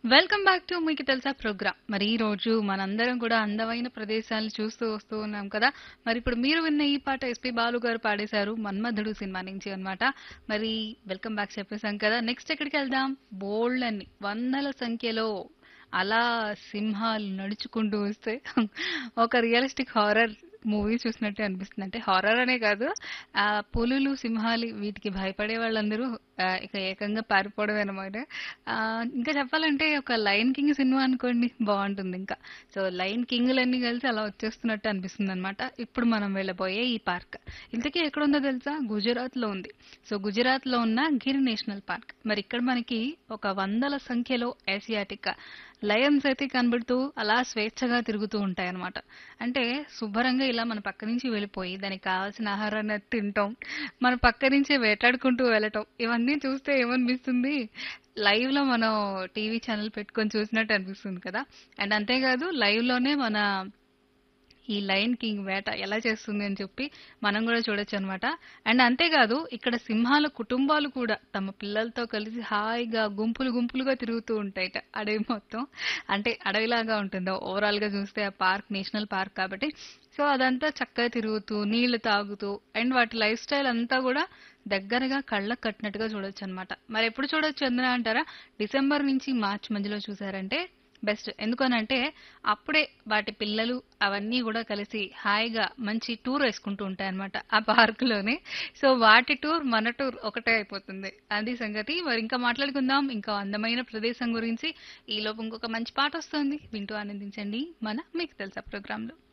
welcome back to మీకు తెలుసా programme మరి ఈ రోజు మనందరం కూడా అందమైన ప్రదేశాలు చూస్తూ వస్తూ ఉన్నాం కదా మరి ఇప్పుడు మీరు విన్న ఈ పాట ఎస్పి బాలు గారు పాడేశారు మన్మధుడు సినిమా నుంచి అన్నమాట మరి వెల్కమ్ బ్యాక్ చెప్పేశాం కదా నెక్స్ట్ ఎక్కడికి వెళ్దాం బోల్డ్ అని వందల సంఖ్యలో అలా సింహాలు నడుచుకుంటూ వస్తే ఒక రియలిస్టిక్ హారర్ మూవీ చూసినట్టే అనిపిస్తుంది అంటే హారర్ అనే కాదు ఆ పులులు సింహాలు వీటికి భయపడే వాళ్ళందరూ ఆ, ఇక ఏకంగా పారిపోవడం అనమాట ఇంకా చెప్పాలంటే ఒక లయన్ కింగ్ సినిమా అనుకోండి బాగుంటుంది ఇంకా సో లయన్ కింగ్లన్నీ కలిసి అలా వచ్చేస్తున్నట్టు అనిపిస్తుంది అనమాట ఇప్పుడు మనం వెళ్ళబోయే ఈ పార్క్ ఇంతకీ ఎక్కడ ఉందో తెలుసా గుజరాత్ లో ఉంది సో గుజరాత్ లో ఉన్న గిర్ నేషనల్ పార్క్ మరి ఇక్కడ మనకి ఒక వందల సంఖ్యలో ఏసియాటిక్ లయన్స్ అయితే కనబడుతూ అలా స్వేచ్ఛగా తిరుగుతూ ఉంటాయి అనమాట అంటే శుభ్రంగా ఇలా మన పక్క నుంచి వెళ్ళిపోయి దానికి కావాల్సిన ఆహారాన్ని అది తింటాం మన పక్క నుంచే వేటాడుకుంటూ వెళ్ళటం ఇవన్నీ చూస్తే ఏమనిపిస్తుంది లైవ్ లో మనం టీవీ ఛానల్ పెట్టుకొని చూసినట్టు అనిపిస్తుంది కదా అండ్ అంతేకాదు లైవ్ లోనే మన ఈ లయన్ కింగ్ వేట ఎలా చేస్తుంది అని చెప్పి మనం కూడా చూడొచ్చు అనమాట అండ్ అంతేకాదు ఇక్కడ సింహాల కుటుంబాలు కూడా తమ పిల్లలతో కలిసి హాయిగా గుంపులు గుంపులుగా తిరుగుతూ ఉంటాయిట అడవి మొత్తం అంటే అడవిలాగా ఉంటుంది ఓవరాల్ గా చూస్తే ఆ పార్క్ నేషనల్ పార్క్ కాబట్టి సో అదంతా చక్కగా తిరుగుతూ నీళ్లు తాగుతూ అండ్ వాటి లైఫ్ స్టైల్ అంతా కూడా దగ్గరగా కళ్ళకు కట్టినట్టుగా చూడొచ్చు అనమాట మరి ఎప్పుడు చూడొచ్చు ఎందున అంటారా డిసెంబర్ నుంచి మార్చ్ మధ్యలో చూసారంటే బెస్ట్ ఎందుకనంటే అప్పుడే వాటి పిల్లలు అవన్నీ కూడా కలిసి హాయిగా మంచి టూర్ వేసుకుంటూ ఉంటాయి అనమాట ఆ పార్కులోనే సో వాటి టూర్ మన టూర్ ఒకటే అయిపోతుంది అది సంగతి మరి ఇంకా మాట్లాడుకుందాం ఇంకా అందమైన ప్రదేశం గురించి ఈ లోపు ఇంకొక మంచి పాట వస్తుంది వింటూ ఆనందించండి మన మీకు తెలుసా ప్రోగ్రాంలో